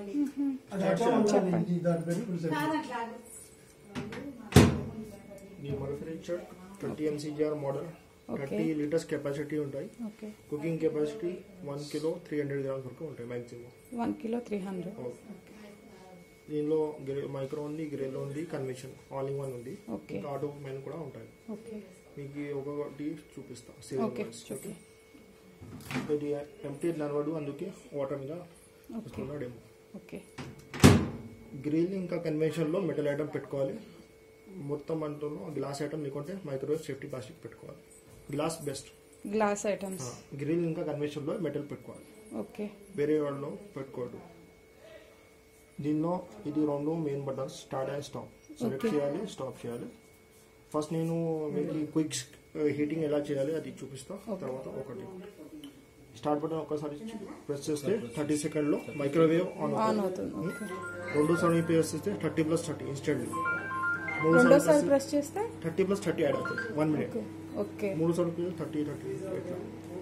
అది అట్లా ఉంటుంది ఇది దాని పెట్టుకుని సరే. ఈ manufacture twenty MCGR model thirty litres capacity ఉంటాయి okay cooking capacity one kilo three hundred grams వరకు ఉంటాయి maximum one kilo three hundred దీనిలో మైక్రో ఉంది గ్రిల్ ఉంది కన్వెన్షన్ ఆల్ ఇన్ వన్ ఉంది ఓకే ఇంకా ఆటో మెన్ కూడా ఉంటాయి ఓకే మీకు ఒక్కొక్కటి చూపిస్తా ఓకే serial ఓకే wise. ఇది ఎంటీ నడవడు అందుకే వాటర్ మీద వస్తున్నా డెమో ఓకే గ్రిల్ ఇంకా కన్వెన్షన్ లో మెటల్ ఐటమ్ పెట్టుకోవాలి మొత్తం అంటున్నా గ్లాస్ ఐటమ్ లేకుంటే మైక్రోవేవ్ సేఫ్టీ ప్లాస్టిక్ పెట్టుకోవాలి glass best glass items grill ఇంకా కన్వెన్షన్ లో మెటల్ పెట్టుకోవాలి ఓకే వేరే వాళ్ళు పెట్టుకోవద్దు దీనిలో ఇది రెండు main buttons start and stop select చేయాలి స్టాప్ చేయాలి ఫస్ట్ నేను మీకు క్విక్ హీటింగ్ ఎలా చేయాలి అది చూపిస్తా తర్వాత ఒకటి స్టార్ట్ బటన్ ఒకసారి ప్రెస్ చేస్తే థర్టీ సెకండ్ లో మైక్రోవేవ్ ఆన్ ఆన్ అవుతుంది అవుతుంది ఓకే రెండు సార్లు ప్రెస్ చేస్తే థర్టీ ప్లస్ థర్టీ ఇన్స్టెంట్ మూడు రెండోసారి సార్లు ప్రెస్ చేస్తే థర్టీ ప్లస్ థర్టీ యాడ్ అవుతుంది వన్ మినిట్ ఓకే ఓకే మూడు సార్లు ప్రెస్ థర్టీ థర్టీ ఎట్లా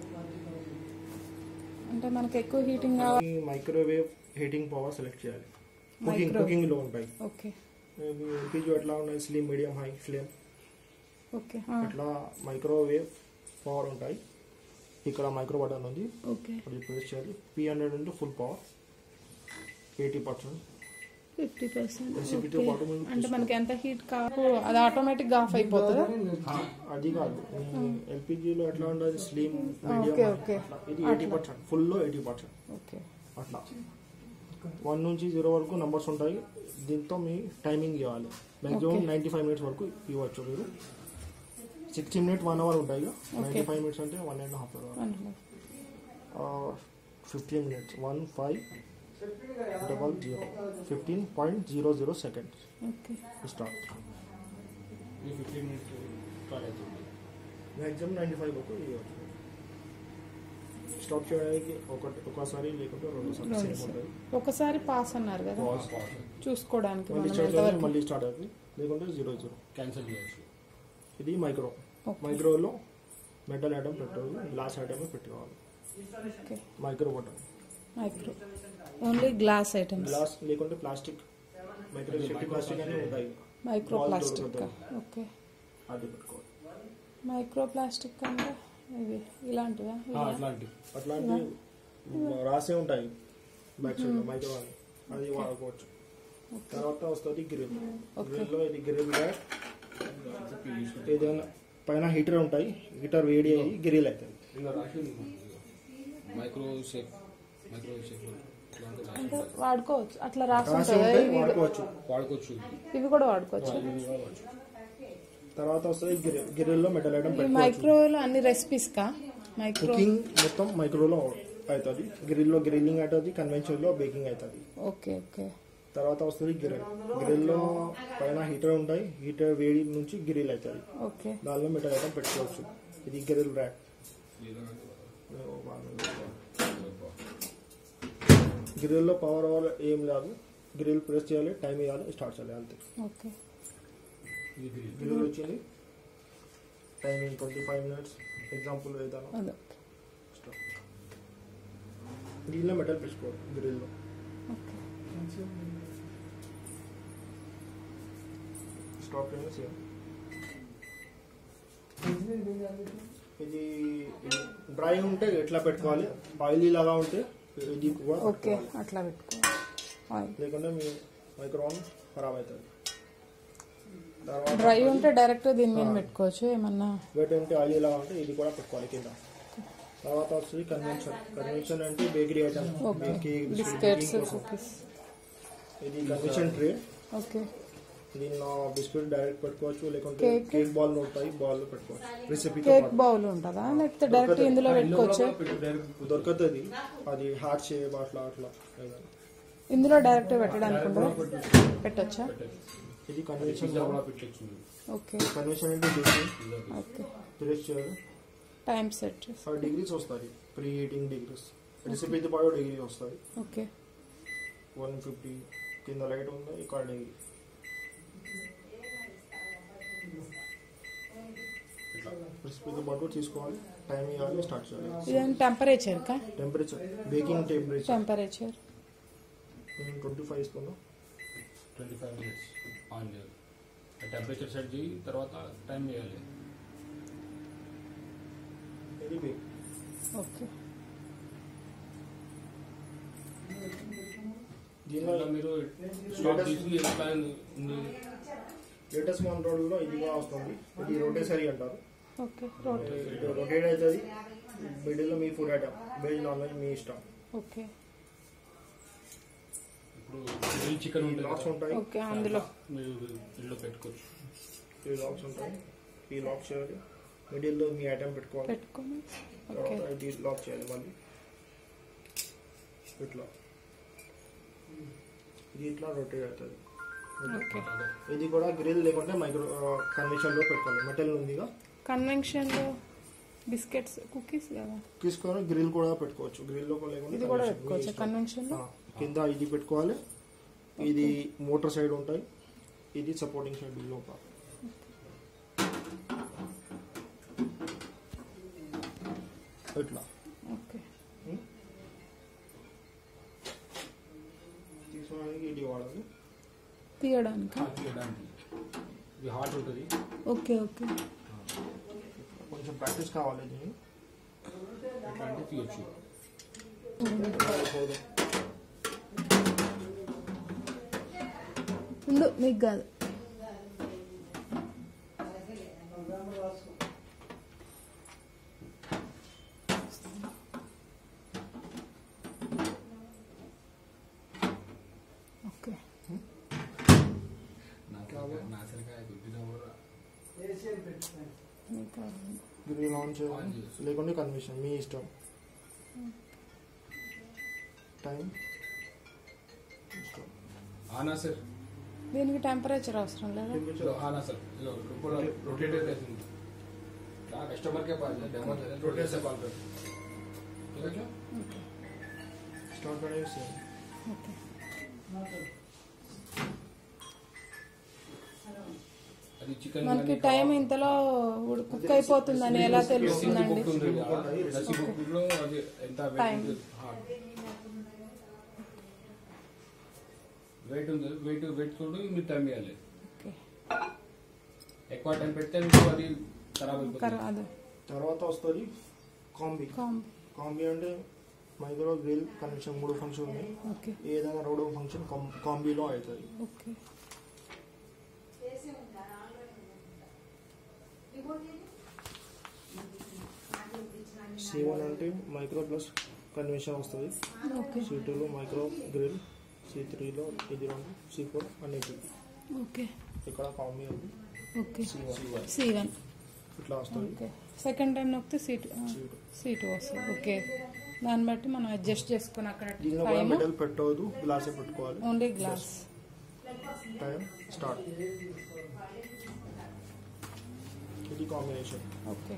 అంటే మనకి ఎక్కువ హీటింగ్ కావాలి ఈ మైక్రోవేవ్ హీటింగ్ పవర్ సెలెక్ట్ చేయాలి కుకింగ్ Micro- కుకింగ్ లో ఉంటాయి ఓకే ఎల్పిజి ఎట్లా ఉన్నాయి slim medium high flame okay అట్లా మైక్రోవేవ్ పవర్ ఉంటాయి ఇక్కడ మైక్రో బటన్ ఉంది ఓకే అది ప్రెస్ చేయాలి పి హండ్రెడ్ అంటే full power eighty percent fifty percent రెసిపీతో పాటు మనం అంటే మనకి ఎంత హీట్ కాపు అది ఆటోమేటిక్ గా ఆఫ్ అయిపోతుందా అది కాదు ఎల్పిజిలో ఎట్లా ఉంటుంది స్లిమ్ మీడియం ఓకే, ఓకే. ఇది ఎయిటీ పర్సెంట్ ఫుల్ లో ఎయిటీ పర్సెంట్ ఓకే అట్లా వన్ నుంచి జీరో వరకు నంబర్స్ ఉంటాయి దీంతో మీ టైమింగ్ ఇవ్వాలి మాక్సిమం నైంటీ ఫైవ్ మినిట్స్ వరకు ఇవ్వచ్చు మీరు సిక్స్టీ మినిట్ వన్ అవర్ ఉంటాయి నైంటీ ఫైవ్ మినిట్స్ అంటే one and half hour fifteen minutes one five double zero fifteen point zero zero seconds okay start maximum ninety five వరకు ఇవ్వచ్చు stop చేయడానికి ఒకటి ఒకసారి లేకుంటే రెండుసార్లు సేమ్ ఉంటుంది ఒకసారి పాస్ అన్నారు కదా చూసుకోవడానికి మళ్ళీ మనం స్టార్ట్ చేయాలి ఎంతవరకు మళ్ళీ స్టార్ట్ అవుతుంది లేకుంటే జీరో జీరో క్యాన్సిల్ చేయొచ్చు ఇది మైక్రో ఓకే. మైక్రోలో మెటల్ ఐటమ్ పెట్టాలి గ్లాస్ ఐటమ్ పెట్టుకోవాలి okay micro button micro only glass items glass లేకుంటే ప్లాస్టిక్ మైక్రో సేఫ్టీ ప్లాస్టిక్ అని ఉంటాయి మైక్రో Ball ప్లాస్టిక్ దొరుకుతుంది. ఓకే అది పెట్టుకోవాలి మైక్రో ప్లాస్టిక్ అంటే ఇవి ఇలాంటివా ఆ, అట్లాంటి అట్లాంటి రాసే ఉంటాయి బ్యాక్ సైడ్ లో మైక్రో అని అది వాడుకోవచ్చు తర్వాత వస్తుంది గ్రిల్ గ్రిల్ లో ఇది గ్రిల్ బ్యాక్ ఏదైనా పైన హీటర్ ఉంటాయి హీటర్ వేడి అయ్యి గ్రిల్ అవుతుంది ఇంకా రాసి మైక్రో షేప్ మైక్రో షేప్ అంటే వాడుకోవచ్చు అట్లా రాసి రాసి ఉంటుందా ఉంటే ఇవి వాడుకోవచ్చు వాడుకోవచ్చు ఇవి కూడా వాడుకోవచ్చు తర్వాత వస్తుంది గ్రిల్ గ్రిల్ లో మెటల్ ఐటమ్ ఈ పెట్టుకోవచ్చు మైక్రోవేవ్ అన్ని రెసిపీస్ కా మైక్రో కుకింగ్ మొత్తం మైక్రోలో అవుతుంది గ్రిల్ లో గ్రిల్లింగ్ అవుతుంది కన్వెన్షన్ లో బేకింగ్ అవుతుంది ఓకే ఓకే తర్వాత వస్తుంది గ్రిల్ గ్రిల్ లో పైన హీటర్ ఉంటాయి హీటర్ వేడి నుంచి గ్రిల్ అవుతుంది ఓకే దానిలో మెటల్ ఐటమ్ పెట్టుకోవచ్చు ఇది గ్రిల్ ర్యాక్ గ్రిల్ లో పవర్ అవర్ ఏం లేదు గ్రిల్ ప్రెస్ చేయాలి టైం ఇవ్వాలి స్టార్ట్ చేయాలి అంతే ఓకే గ్రిల్ వచ్చింది timing twenty five minutes example ఏదైనా అదే దీనిలో మెటల్ పెట్టుకోవాలి గ్రిల్లో ఓకే స్టాప్ అయినా సేమ్ ఇది డ్రై ఉంటే ఎట్లా పెట్టుకోవాలి ఆయిలీ లాగా ఉంటే ఇది కూడా ఓకే పెట్టుకోవాలి. అట్లా పెట్టుకోవాలి ఆయిల్ లేకుంటే మీ మైక్రోవన్ ఖరాబ్ అవుతుంది తర్వాత డ్రై ఉంటే డైరెక్ట్ దీని మీద పెట్టుకోవచ్చు ఏమన్నా వెట్ ఉంటే ఆయిలీ లాగా ఉంటే ఇది కూడా పెట్టుకోవాలి కింద తర్వాత వస్తుంది కన్వెన్షన్ కన్వెన్షన్ అంటే bakery item okay cake biscuits cookies ఇది కన్వెన్షన్ ట్రే ఓకే దీనిలో బిస్కెట్ డైరెక్ట్ పెట్టుకోవచ్చు లేకుంటే Cake? కేక్ బాల్ ఉంటాయి బాల్ పెట్టుకోవచ్చు రెసిపీతో కేక్ పాటు బౌల్ ఉంటుందా లేకపోతే డైరెక్ట్ ఇందులో పెట్టుకోవచ్చు దొరుకుతుంది అది హార్ట్ షేప్ అట్లా అట్లా ఏదైనా. ఇందులో డైరెక్ట్ పెట్టడానికి ఉంటుందా పెట్టొచ్చా ఇది కన్వెన్షన్ కూడా పెట్టచ్చు ఓకే కన్వెన్షన్ అంటే డిగ్రీ ఓకే ప్రెస్ చేయాలి టైం సెట్ చేసి ఫైవ్ డిగ్రీస్ వస్తుంది ప్రీ హీటింగ్ డిగ్రీస్ రెసిపీతో పాటు డిగ్రీ వస్తుంది ఓకే వన్ ఫిఫ్టీ కింద లైట్ ఉంది ఇక్కడ డిగ్రీ రెసిపీతో పాటు తీసుకోవాలి టైం ఇవ్వాలి స్టార్ట్ చేయాలి ఇదేం టెంపరేచర్ కా టెంపరేచర్ బేకింగ్ టెంపరేచర్ టెంపరేచర్ నేను ట్వంటీ ఫైవ్ ఇస్తున్నాను ట్వంటీ ఫైవ్ మినిట్స్ ఆన్ చేయాలి టెంపరేచర్ సెట్ చేయి తర్వాత టైం చేయాలి ఇది బేక్ ఓకే దీనిలో దీనిలో మీరు స్టాప్ తీసి ఎట్లా ఉంది లేటెస్ట్ కంట్రోల్లో ఇది కూడా వస్తుంది ఇది రొటేసరీ అంటారు ఓకే రోట్ ఇది రొటేట్ అవుతుంది మిడిల్లో మీ food item veg non veg మీ ఇష్టం ఓకే ఇప్పుడు గ్రిల్ చికెన్ ఉంటుంది లాక్స్ కదా, ఉంటాయి ఓకే అందులో మీరు ఇల్లు పెట్టుకోవచ్చు ఈ లాక్స్ ఉంటాయి ఈ లాక్ చేయాలి మిడిల్లో మీ ఐటమ్ పెట్టుకోవాలి పెట్టుకొని ఓకే తర్వాత ఇది లాక్ చేయాలి మళ్ళీ ఇట్లా ఇది ఇట్లా రొటేట్ అవుతుంది ఓకే ఇది కూడా గ్రిల్ లేకుంటే మైక్రో కన్వెన్షన్లో పెట్టుకోవాలి మెటల్ ఉందిగా కన్వెన్షన్లో బిస్కెట్స్ కుకీస్ కదా తీసుకొని గ్రిల్ కూడా పెట్టుకోవచ్చు గ్రిల్ లో లేకుంటే ఇది కూడా convention, మీ పెట్టుకోవచ్చు ఇష్టం. కన్వెన్షన్లో ఆ, కింద ఇది పెట్టుకోవాలి ఇది మోటార్ సైడ్ ఉంటాయి ఇది సపోర్టింగ్ సైడ్ లోపల ఇట్లా ఓకే తీసుకోవడానికి ఇది వాడాలి తీయడానికి తీయడానికి ఇది హాట్ ఉంటుంది ఓకే ఓకే కొంచెం ప్రాక్టీస్ కావాలి దీన్ని ఎట్లా అంటే తీయొచ్చు ఉండు మీకు కాదు ఓకే నాసరికాయ గుడ్డిగా కూడా మీకు కావాలి. గ్రిల్ ఆన్ చేయాలి లేకుంటే కన్వెన్షన్ మీ ఇష్టం టైం ఇష్టం ఆనా సార్ దీనికి టెంపరేచర్ అవసరం లేదా चलो आना सर लो ऊपर रोटेटर रहती है क्या कस्टमर के पास है डेमो दे रोटेटर से कॉल कर ठीक है क्या ఓకే స్టార్ట్ అనేది సేమ్ ఓకే అది చికెన్ మనకి టైం ఇంతలో ఉడు- కుక్ అయిపోతుందని ఎలా తెలుస్తుందండి రసి బుక్ లో అది ఎంత Time. వెయిట్ ఉంది వెయిట్ వెయిట్ చూడు మీరు టైం ఇవ్వాలి ఓకే ఎక్కువ టైం పెడితే మీకు అది ఖరాబ్ కర అయిపోతుంది అదే తర్వాత వస్తుంది కాంబీ కాంబ్ కాంబీ అంటే మైక్రో గ్రిల్ కనెక్షన్ మూడు ఫంక్షన్ ఉన్నాయి ఓకే ఏదైనా రెండో ఫంక్షన్ కాంబీలో అవుతుంది ఓకే సి వన్ అంటే మైక్రో ప్లస్ కన్వెన్షన్ వస్తుంది ఓకే సి టూలో మైక్రో గ్రిల్ సి త్రీలో ఇది రెండు సి ఫోర్ అనేది ఓకే ఇక్కడ కాంబీ ఉంది okay C one C one ఇట్లా వస్తుంది ఓకే సెకండ్ టైం నొక్కితే సీట్ సీటు సీట్ వస్తుంది ఓకే దాన్ని బట్టి మనం అడ్జస్ట్ చేసుకుని అక్కడ దీనిలో కూడా టైం మెటల్ పెట్టవద్దు గ్లాసే పెట్టుకోవాలి ఓన్లీ గ్లాస్ టైం స్టార్ట్ ఇది కాంబినేషన్ ఓకే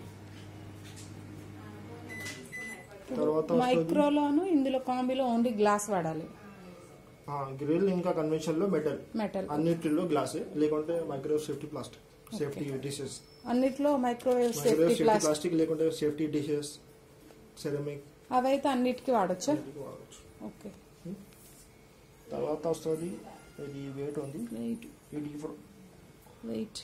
తర్వాత వస్తుంది మైక్రోలోను ఇందులో కాంబీలో ఓన్లీ గ్లాస్ వాడాలి గ్రిల్ ఇంకా కన్వెన్షన్ లో మెటల్ మెటల్ అన్నిటిలో గ్లాసే లేకుంటే micro safety plastic safety dishes అన్నిట్లో microwave micro safety safety plastic plastic లేకుంటే సేఫ్టీ డిషెస్ సెరమిక్ అవైతే అన్నిటికీ వాడచ్చా వాడచ్చు ఓకే తర్వాత వస్తుంది ఇది వెయిట్ ఉంది వెయిట్ ఇది ఫర్ వెయిట్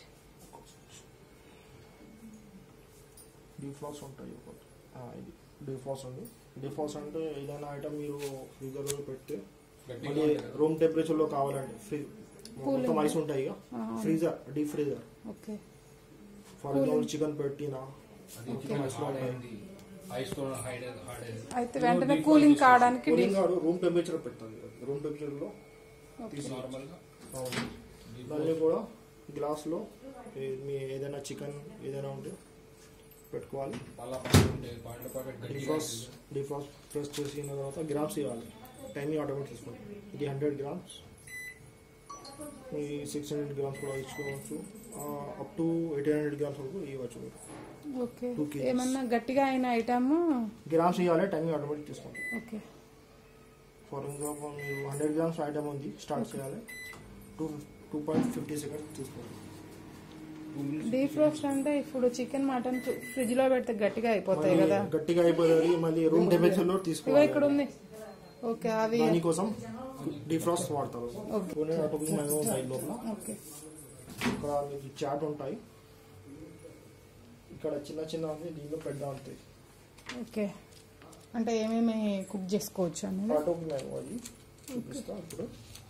డిఫాల్స్ ఉంటాయి ఒకటి ఆ, ఇది డిఫాల్స్ ఉంది డిఫాల్స్ అంటే ఏదైనా ఐటమ్ మీరు ఫ్రీజర్లో పెడితే గట్టిగా మళ్ళీ ఉంటుంది కదా. రూమ్ టెంపరేచర్లో కావాలంటే ఫ్రీ మొత్తం ఐస్ ఉంటాయి ఇక ఆ. Freezer deep freezer okay for example chicken పెట్టినా అది చికెన్ హార్డ్ అయింది ఐస్ తో హైడ్ హార్డ్ అయింది అయితే వెంటనే కూలింగ్ కావడానికి కూలింగ్ కాదు రూమ్ టెంపరేచర్ పెడుతుంది రూమ్ టెంపరేచర్లో నార్మల్ గా దాన్ని కూడా గ్లాస్లో మీ ఏదైనా చికెన్ ఏదైనా ఉంటే పెట్టుకోవాలి మళ్ళా పాయింట్ ఉంటే పాయింట్ ప్యాకెట్ గట్టిగా డిఫాస్ డిఫాస్ ప్రెస్ చేసిన తర్వాత గ్రామ్స్ ఇవ్వాలి టైమింగ్ ఆటోమేటిక్ తీసుకోండి ఇది హండ్రెడ్ గ్రామ్స్ మీ సిక్స్ హండ్రెడ్ గ్రామ్స్ కూడా ఇచ్చుకోవచ్చు up to eight hundred grams వరకు ఇవ్వచ్చు మీరు ఓకే Two kgs. ఏమన్నా గట్టిగా అయిన ఐటమ్ గ్రామ్స్ ఇవ్వాలి టైమింగ్ ఆటోమేటిక్ తీసుకోండి ఓకే ఫర్ ఎగ్జాంపుల్ మీరు హండ్రెడ్ గ్రామ్స్ ఐటమ్ ఉంది స్టార్ట్ చేయాలి two two point fifty seconds తీసుకోండి డీప్ రోస్ట్ అంటే ఇప్పుడు చికెన్ మటన్ ఫ్రిడ్జ్ లో పెడితే గట్టిగా అయిపోతాయి కదా గట్టిగా అయిపోతుంది మళ్ళీ రూమ్ టెంపరేచర్ లో ఇగో తీసుకోవాలి ఇక్కడ ఉంది ఓకే అవి దానికోసం డిఫ్రాస్ట్ వాడతారు కొన్ని ఆటోమేటిక్ మ్యాన్యువల్ ఉంటాయి లోపల ఓకే ఇక్కడ మీకు చాట్ ఉంటాయి ఇక్కడ చిన్న చిన్న ఉంది దీనిలో పెద్ద ఉంటాయి ఓకే అంటే ఏమేమి కుక్ చేసుకోవచ్చు అనేది ఆటోమేటిక్ మ్యాన్యువల్ అది చూపిస్తా ఇప్పుడు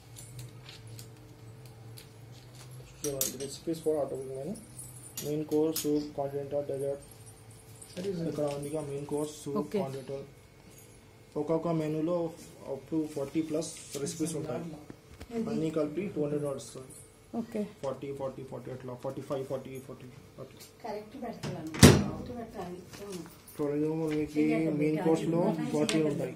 చూడండి రెసిపీస్ కూడా automatic menu main course soup continental dessert ఇక్కడ ఉంది main course soup Okay. Continental ఒక్కొక్క మెనూలో up to forty plus recipes ఉంటాయి అన్నీ కలిపి టూ హండ్రెడ్ వస్తుంది ఓకే ఫార్టీ ఫార్టీ ఫార్టీ అట్లా forty five forty forty forty correct పెడతాను కరెక్ట్ పెట్టాలి చూడండి మీకు మెయిన్ కోర్స్లో ఫార్టీ ఉంటాయి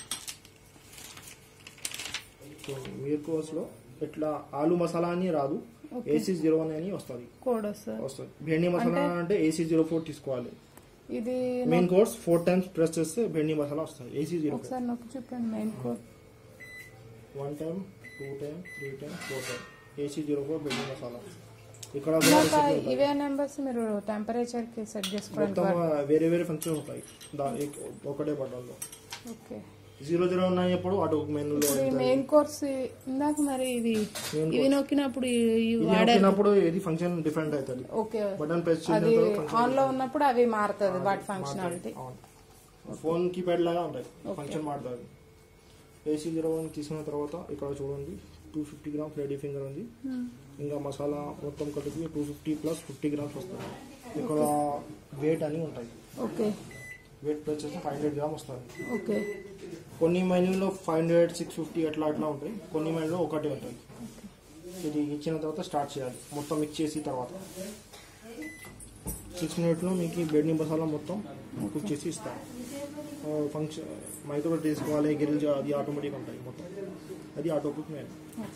సో మెయిన్ కోర్స్లో ఇట్లా ఆలు మసాలా అని రాదు Okay. ఏసీ జీరో వన్ అని వస్తుంది కోడ్ వస్తుంది వస్తుంది భెండి మసాలా అంటే ఏసీ జీరో ఫోర్ తీసుకోవాలి ఇది main course four times press చేస్తే భెండి మసాలా వస్తుంది ఏసీ జీరో ఫోర్ ఒకసారి నొక్కి చూపండి main code one time two time three time four time AC zero four bhindi masala ఇక్కడ ఇందాక recipe ఉంటుంది. ఇవే నెంబర్స్ మీరు టెంపరేచర్ కి సెట్ చేసుకోవడానికి మొత్తం వాడ- వేరే వేరే ఫంక్షన్ ఉంటాయి దా ఎక్- ఒకటే బటన్లో ఓకే జీరో జీరో ఉన్నప్పుడు అటు మెనూలో ఇప్పుడు ఈ మెయిన్ కోర్స్ ఇందాక మరి ఇది Main ఇవి నొక్కినప్పుడు ఈ- ఇవి ఇది వాడారు నొక్కినప్పుడు ఇది ఫంక్షన్ డిఫరెంట్ అవుతుంది ఓకే బటన్ ప్రెస్ అది చేసిన ఆన్ లో ఉన్నప్పుడు అవి మారుతుంది వాటి ఫంక్షనాలిటీ ఫోన్ కీప్యాడ్ లాగా ఉంటాయి ఫంక్షన్ మారుతుంది ఏసీ జీరో వన్ తీసుకున్న తర్వాత ఇక్కడ చూడండి two fifty grams ready finger ఉంది ఇంకా మసాలా మొత్తం కలిపి two fifty plus fifty grams వస్తుంది ఇక్కడ వెయిట్ అని ఉంటాయి ఓకే వెయిట్ ప్రెస్ చేస్తే ఫైవ్ హండ్రెడ్ గ్రామ్ వస్తుంది ఓకే కొన్ని మెనూలో ఫైవ్ హండ్రెడ్ సిక్స్ ఫిఫ్టీ అట్లా అట్లా ఉంటాయి కొన్ని మెనూలో ఒకటే ఉంటాయి ఇది ఇచ్చిన తర్వాత స్టార్ట్ చేయాలి మొత్తం మిక్స్ చేసి తర్వాత సిక్స్ మినిట్లో మీకు ఈ బెడ్ని మసాలా మొత్తం కుక్ చేసి ఇస్తాం ఫంక్షన్ మైక్రో తీసుకోవాలి గిరిల్ అది ఆటోమేటిక్ ఉంటాయి మొత్తం అది ఆటో కుక్ మెయిన్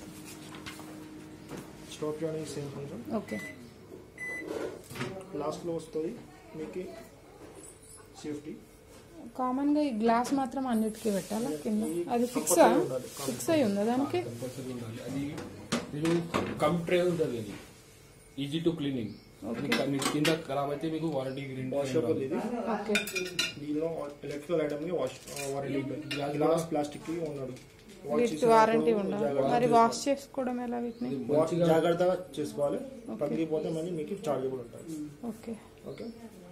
స్టాప్ చేయడానికి సేమ్ ఫంక్షన్ ఓకే లాస్ట్లో వస్తుంది మీకు సేఫ్టీ కామన్ గా ఈ గ్లాస్ మాత్రం అన్నిటికీ పెట్టాలా కింద అది ఫిక్స్ Compulsory ఉండాలి. ఫిక్స్ అయి ఉందా దానికి కంపల్సరీ ఉండాలి అది మీరు కమ్ ట్రే ఉంటుంది అది ఈజీ టు క్లీనింగ్ మీకు కింద ఖరాబ్ అయితే మీకు వారంటీ వాషబుల్ ఇది ఓకే దీనిలో ఎలక్ట్రికల్ ఐటమ్ కి వాష్ వారంటీ ఉంటుంది గ్లాస్ ప్లాస్టిక్ కి ఉన్నాడు వాష్ వీటి చేసినప్పుడు వారంటీ ఉండాలి జాగ్రత్త మరి వాష్ చేసుకోవడం ఎలా వీటిని వాష్ జాగ్రత్తగా చేసుకోవాలి పగిలిపోతే మళ్ళీ మీకు చార్జబుల్ ఉంటుంది ఓకే ఓకే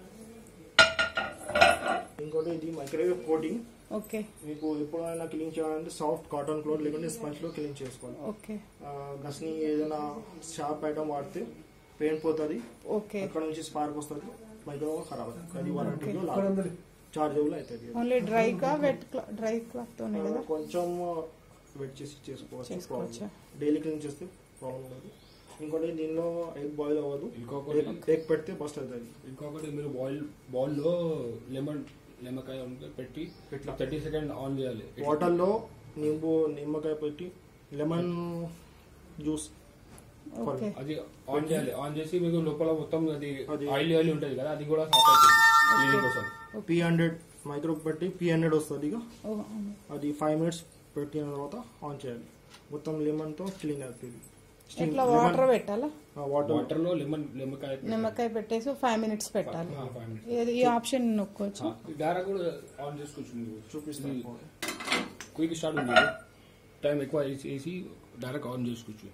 ఇంకోటి ఇది మైక్రోవేవ్ కోటింగ్ ఓకే మీకు ఎప్పుడైనా క్లీన్ చేయాలంటే సాఫ్ట్ కాటన్ క్లోత్ లేకుంటే స్పంజ్ లో క్లీన్ చేసుకోవాలి ఓకే ఆ, గస్ని ఏదైనా షార్ప్ ఐటమ్ వాడితే పెయింట్ పోతుంది ఓకే అక్కడ నుంచి స్పార్క్ వస్తుంది మైక్రోవేవ్ ఖరాబ్ అవుతుంది అది వారంటీలో చార్జబుల్ అవుతుంది ఓన్లీ డ్రై కా వెట్ డ్రై క్లాత్ తోనే కదా కొంచెం వెట్ చేసి చేసుకోవచ్చు చేసుకోవచ్చా? డైలీ క్లీన్ చేస్తే ప్రాబ్లం లేదు ఇంకోటి దీనిలో ఎగ్ బాయిల్ అవ్వదు ఇంకొకటి ఎగ్ పెడితే బస్ట్ అవుతుంది ఇంకొకటి మీరు బాయిల్ బౌల్లో లెమన్ నిమ్మకాయ ఉంటే పెట్టి థర్టీ సెకండ్ ఆన్ చేయాలి వాటర్లో నింబు నిమ్మకాయ పెట్టి లెమన్ జ్యూస్ ఓకే అది ఆన్ చేయాలి ఆన్ చేసి మీకు లోపల మొత్తం అది అది- ఆయిల్ ఆయిల్ ఉంటుంది కదా అది కూడా సాఫ్ అవుతుంది క్లీనింగ్ కోసం పీ హండ్రెడ్ మైక్రో పెట్టి పీ హండ్రెడ్ వస్తుంది ఇక ఓ, అవును. అది ఫైవ్ మినిట్స్ పెట్టిన తర్వాత ఆన్ చేయాలి మొత్తం లెమన్తో క్లీన్ అవుతుంది ఇట్లా వాటర్ పెట్టాలా వాటర్ వాటర్ లో లెమన్ నిమ్మకాయ పెట్టి- నిమ్మకాయ పెట్టేసి ఫైవ్ మినిట్స్ పెట్టాలి ఆ, five minutes. ఇది- ఈ ఆప్షన్ నొక్కోవచ్చు ఆ, ఈ గార కూడా ఆన్ చేసుకోవచ్చు మీరు చూపిస్తాను క్విక్ స్టార్ట్ ఉంది టైం ఎక్కువ వేసి వేసి డైరెక్ట్ ఆన్ చేసుకోవచ్చు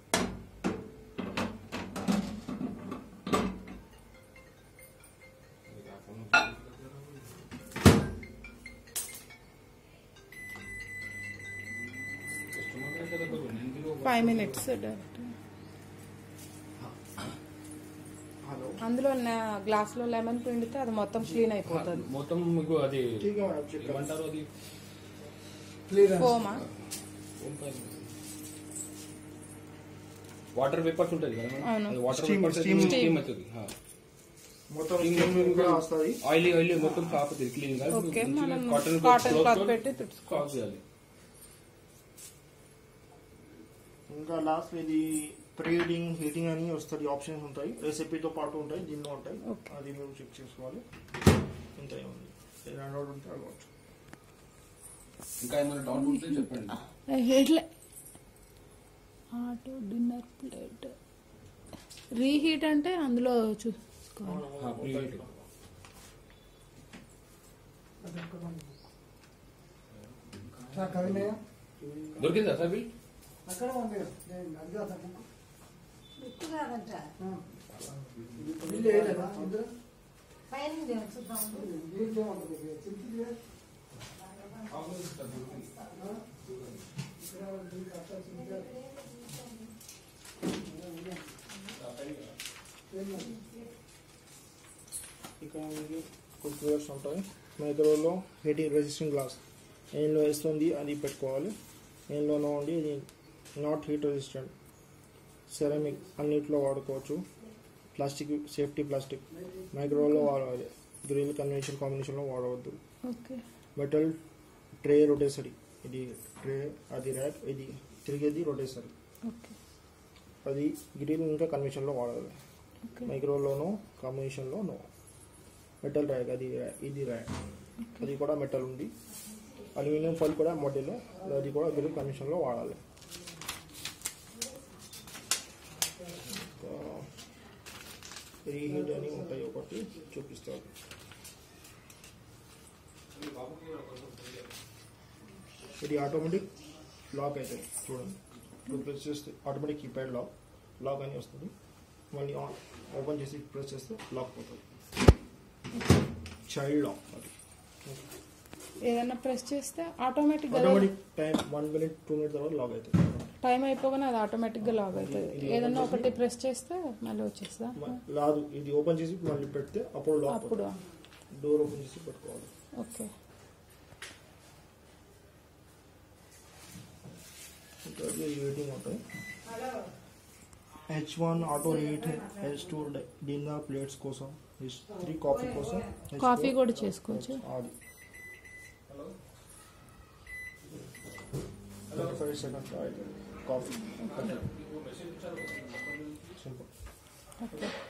ఫైవ్ మినిట్స్ డైరెక్ట్ హలో అందులో అందులో గ్లాస్ లో లెమన్ పిండితే అది మొత్తం క్లీన్ అయిపోతుంది మొత్తం మీకు అది ठीक है मैडम चेक ఏమంటారు అది ఫోమా వాటర్ వేపర్స్ ఉంటుంది కదా మేడం? అవును. అది water Steam- vapours steam- steam అవుతుంది మొత్తం Steam steam కూడా వస్తుంది ఆయిలీ ఆయిలీ మొత్తం సాఫ్ అవుతుంది క్లీన్ గా ఓకే మనం కాటన్ కాటన్ క్లాత్ పెట్టి తుడుచుకో కాఫ్ చేయాలి ఇంకా లాస్ట్ ఇది ప్రీ హీటింగ్ హీటింగ్ అని వస్తుంది ఆప్షన్స్ ఉంటాయి రెసిపీతో పాటు ఉంటాయి దీనిలో ఉంటాయి Okay. అది మీరు చెక్ చేసుకోవాలి ఇంత ఉంది ఏదైనా డౌట్ ఉంటే అడగవచ్చు ఇంకా ఏమైనా డౌట్ ఉంటే చెప్పండి ఎట్లా ఆటో డిన్నర్ ప్లేట్ రీహీట్ అంటే అందులో చూసుకోవాలి ఆ, preheat. क्या करेंगे దొరికిందా సార్ బిల్ అక్కడ ఉంది నేను అది కాదు ఆ బుక్ ఉప్పు కాదంట బిల్లు వేయలేదా అందరూ పైన ఉంది, చూద్దాం దీంట్లో ఉంటుంది చింతలు ఆఫీస్ ఇక్కడ దీనికి అట్లా చింతలు ఇక్కడ మనకి కుక్ వేర్స్ ఉంటాయి మైక్రోలో హీట్ రెసిస్టింగ్ గ్లాస్ ఏన్లో వేస్తుంది అది పెట్టుకోవాలి ఏన్లోనో ఉండి ఇది నాట్ హీట్ రెసిస్టెంట్ సెరామిక్ అన్నిట్లో వాడుకోవచ్చు ప్లాస్టిక్ సేఫ్టీ ప్లాస్టిక్ మైక్రోలో వాడాలి గ్రిల్ కన్వెన్షన్ కాంబినేషన్లో వాడవద్దు ఓకే మెటల్ ట్రే రొటేసరీ ఇది ట్రే అది ర్యాక్ ఇది తిరిగేది రొటేసరీ ఓకే అది గ్రిల్ ఇంకా కన్వెన్షన్లో వాడాలి ఓకే మైక్రోలోనో కాంబినేషన్లో నో మెటల్ ర్యాక్ అది ర్యాక్ ఇది ర్యాక్ అది కూడా మెటల్ ఉంది అల్యూమినియం ఫాయిల్ కూడా మోడల్ అది కూడా గ్రిల్ కమిషన్లో వాడాలి రీహీట్ అని ఉంటాయి ఒకటి చూపిస్తారు ఇది ఆటోమేటిక్ లాక్ అవుతుంది చూడండి ఇప్పుడు ప్రెస్ చేస్తే ఆటోమేటిక్ కీప్యాడ్ లాక్ లాక్ అని వస్తుంది మళ్ళీ ఆన్ ఓపెన్ చేసి ప్రెస్ చేస్తే లాక్ పోతుంది చైల్డ్ లాక్ అది ఏదైనా ప్రెస్ చేస్తే ఆటోమేటిక్ గా automatic time one minute two minute తర్వాత లాక్ అవుతుంది టైం అయిపోగానే అది ఆటోమేటిక్ గా లాగ్ అవుతుంది ఏదన్నా ఒకటి ప్రెస్ చేస్తే మళ్ళీ వచ్చేస్తా మ- రాదు ఇది ఓపెన్ చేసి మళ్ళీ పెడితే అప్పుడు లాక్ అప్పుడు డోర్ ఓపెన్ చేసి పెట్టుకోవాలి ఓకే ఇంకా అది రేటింగ్ ఉంటాయి H one auto heat H two dinner plates కోసం హెచ్ త్రీ కాఫీ కోసం H4 కాఫీ కూడా చేసుకోవచ్చు అది ట్వంటీ ఫైవ్ సెకండ్స్ అవుతుంది కాఫీ సింపుల్ ఓకే